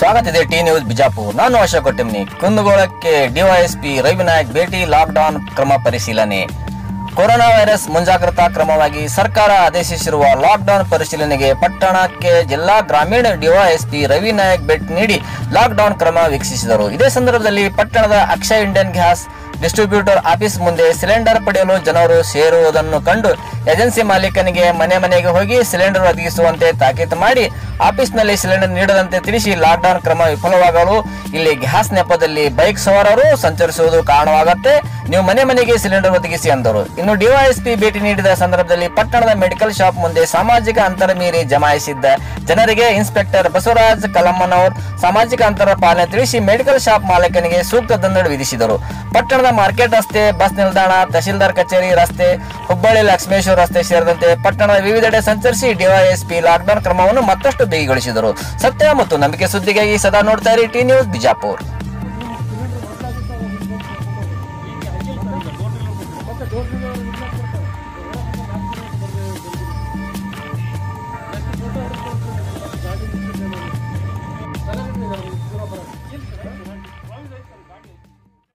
ಸ್ವಾಗತ ಇದೆ T news Bijapur ನಾನು ಅಶೋಕ್ ಕೊಟ್ಟಿಮ್ನಿ ಕುಂದಗೋಳಕ್ಕೆ ಡಿವೈಎಸ್ಪಿ ರವಿನಾಯಕ್ ಭೇಟಿ ಲಾಕ್ಡೌನ್ ಕ್ರಮ ಪರಿಶೀಲನೆ ಕೊರೋನಾ ವೈರಸ್ ಮುಂಜಾಗ್ರತಾ ಕ್ರಮವಾಗಿ ಸರ್ಕಾರ ಆದೇಶಿಸಿರುವ ಲಾಕ್ಡೌನ್ ಪರಿಶೀಲನೆಗೆ ಪಟ್ಟಣಕ್ಕೆ ಜಿಲ್ಲಾ ಗ್ರಾಮೀಣ ಡಿವೈಎಸ್ಪಿ ರವಿನಾಯಕ್ ಭೇಟಿ ನೀಡಿ ಲಾಕ್ಡೌನ್ ಕ್ರಮ ವೀಕ್ಷಿಸಿದರು ಇದೇ ಸಂದರ್ಭದಲ್ಲಿ ಪಟ್ಟಣದ Akshaya Indian gas distributor office ಮುಂದೆ ಸಿಲಿಂಡರ್ ಪಡೆಯಲು ಜನರು ಸೇರುವುದನ್ನು ಕಂಡು ಏಜೆನ್ಸಿ ಮಾಲೀಕನಿಗೆ ಮನೆ ಮನೆಗೆ ಹೋಗಿ ಸಿಲಿಂಡರ್ ಒದಗಿಸುವಂತೆ ತಾಕೀತು ಮಾಡಿ ಆಫೀಸ್ನಲ್ಲಿ ಸಿಲಿಂಡರ್ ನೀಡದಂತೆ ತಿಳಿಸಿ ಲಾಕ್ಡೌನ್ ಕ್ರಮ ವಿಫಲವಾಗಲು ಇಲ್ಲಿ ಗ್ಯಾಸ್ ನೆಪದಲ್ಲಿ ಬೈಕ್ ಸವಾರರು ಸಂಚರಿಸುವುದು ಕಾರಣವಾಗುತ್ತೆ ನೀವು ಮನೆ ಮನೆಗೆ ಸಿಲಿಂಡರ್ ಒದಗಿಸಿ ಅಂದರು ಇನ್ನು ಡಿವೈಎಸ್ಪಿ ಭೇಟಿ ನೀಡಿದ ಸಂದರ್ಭದಲ್ಲಿ ಪಟ್ಟಣದ ಮೆಡಿಕಲ್ ಶಾಪ್ ಮುಂದೆ ಸಾಮಾಜಿಕ ಅಂತರ ಮೀರಿ ಜಮಾಯಿಸಿದ್ದ ಜನರಿಗೆ ಇನ್ಸ್ಪೆಕ್ಟರ್ ಬಸವರಾಜ್ ಕಲಮ್ಮನವರ್ ಸಾಮಾಜಿಕ ಅಂತರ ಪಾಲನೆ ತಿಳಿಸಿ ಮೆಡಿಕಲ್ ಶಾಪ್ ಮಾಲೀಕನಿಗೆ ಸೂಕ್ತ ದಂಡ ವಿಧಿಸಿದರು ಪಟ್ಟಣದ ಮಾರ್ಕೆಟ್ ರಸ್ತೆ ಬಸ್ ನಿಲ್ದಾಣ ತಹಶೀಲ್ದಾರ್ ಕಚೇರಿ ರಸ್ತೆ ಹುಬ್ಬಳ್ಳಿ ಲಕ್ಷ್ಮೇಶ್ವರ ರಸ್ತೆ ಸೇರಿದಂತೆ ಪಟ್ಟಣದ ವಿವಿಧೆಡೆ ಸಂಚರಿಸಿ ಡಿವೈಎಸ್ಪಿ ಲಾಕ್ಡೌನ್ ಕ್ರಮವನ್ನು ಮತ್ತಷ್ಟು ಬಿಗಿಗೊಳಿಸಿದರು ಸತ್ಯ ಮತ್ತು ನಂಬಿಕೆ ಸುದ್ದಿಗಾಗಿ ಸದಾ ನೋಡ್ತಾ ಇರಿ ಟಿ ನ್ಯೂಸ್ ಬಿಜಾಪುರ್ ಓಕೆ